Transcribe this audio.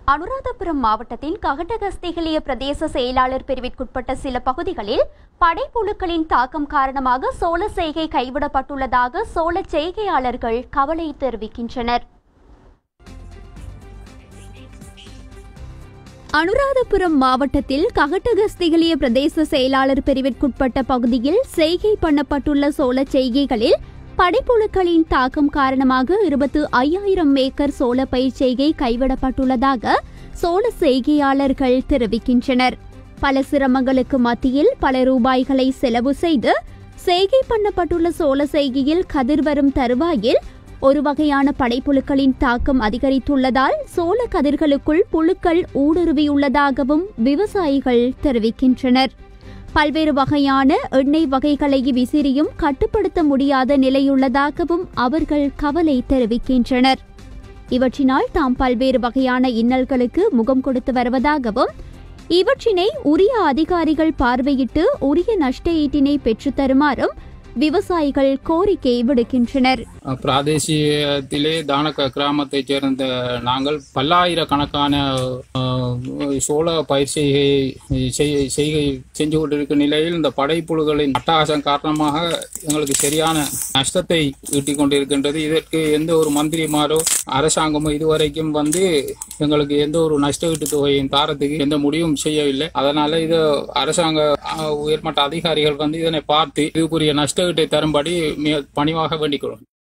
அனுராதபுரம் மாவட்டத்தின் ககட்டகஸ்திகளிய பிரதேச செயலாளர் பிரிவிற்குட்பட்ட சில பகுதிகளில் படைப்புழுக்களின் தாக்கம் காரணமாக சோள செய்கை கைவிடப்பட்டுள்ளதாக சோள செய்கையாளர்கள் கவலை தெரிவிக்கின்றனர் அனுராதபுரம் மாவட்டத்தில் ககட்டகஸ்திகளிய பிரதேச செயலாளர் பிரிவிற்குட்பட்ட பகுதியில் செய்கை பண்ணப்பட்டுள்ள சோள செய்கைகளில் படைப்புழுக்களின் தாக்கம் காரணமாக இருபத்து ஐயாயிரம் ஏக்கர் சோள பயிர் செய்கை கைவிடப்பட்டுள்ளதாக சோள செய்கையாளர்கள் தெரிவிக்கின்றனர் பல சிரமங்களுக்கு மத்தியில் பல ரூபாய்களை செலவு செய்து செய்கை பண்ணப்பட்டுள்ள சோள செய்கையில் கதிர் வரும் தருவாயில் ஒரு வகையான படைப்புழுக்களின் தாக்கம் அதிகரித்துள்ளதால் சோள கதிர்களுக்குள் புழுக்கள் ஊடுருவியுள்ளதாகவும் விவசாயிகள் தெரிவிக்கின்றனர் பல்வேறு வகையான எண்ணெய் வகைகளை விசிறியும் கட்டுப்படுத்த முடியாத நிலையுள்ளதாகவும் அவர்கள் கவலை தெரிவிக்கின்றனர் இவற்றினால் தாம் பல்வேறு வகையான இன்னல்களுக்கு முகம் கொடுத்து வருவதாகவும் இவற்றினை உரிய அதிகாரிகள் பார்வையிட்டு உரிய நஷ்ட ஈட்டினை பெற்றுத் தருமாறும் விவசாயிகள் கோரிக்கை விடுக்கின்றனர் பிராதேசியத்திலே தானக கிராமத்தைச் சேர்ந்த நாங்கள் பல்லாயிரக்கணக்கான அஹ், சோள பயிர் செய்கை செய்- செய்கை செஞ்சு கொண்டிருக்கும் நிலையில் இந்த படைப்புழுகளின் அட்டகாசம் காரணமாக எங்களுக்கு சரியான நஷ்டத்தை ஈட்டிக் கொண்டிருக்கின்றது இதற்கு எந்த ஒரு மந்திரிமாரோ அரசாங்கமோ இதுவரைக்கும் வந்து எங்களுக்கு எந்த ஒரு நஷ்ட ஈட்டு தொகையும் தாரத்துக்கு எந்த முடிவும் செய்யவில்லை அதனால இது அரசாங்க அஹ், உயர்மட்ட அதிகாரிகள் வந்து இதனை பார்த்து இதுக்குரிய நஷ்ட ஈட்டை தரும்படி மிக பணிவாக வேண்டிக் கொள்ளும்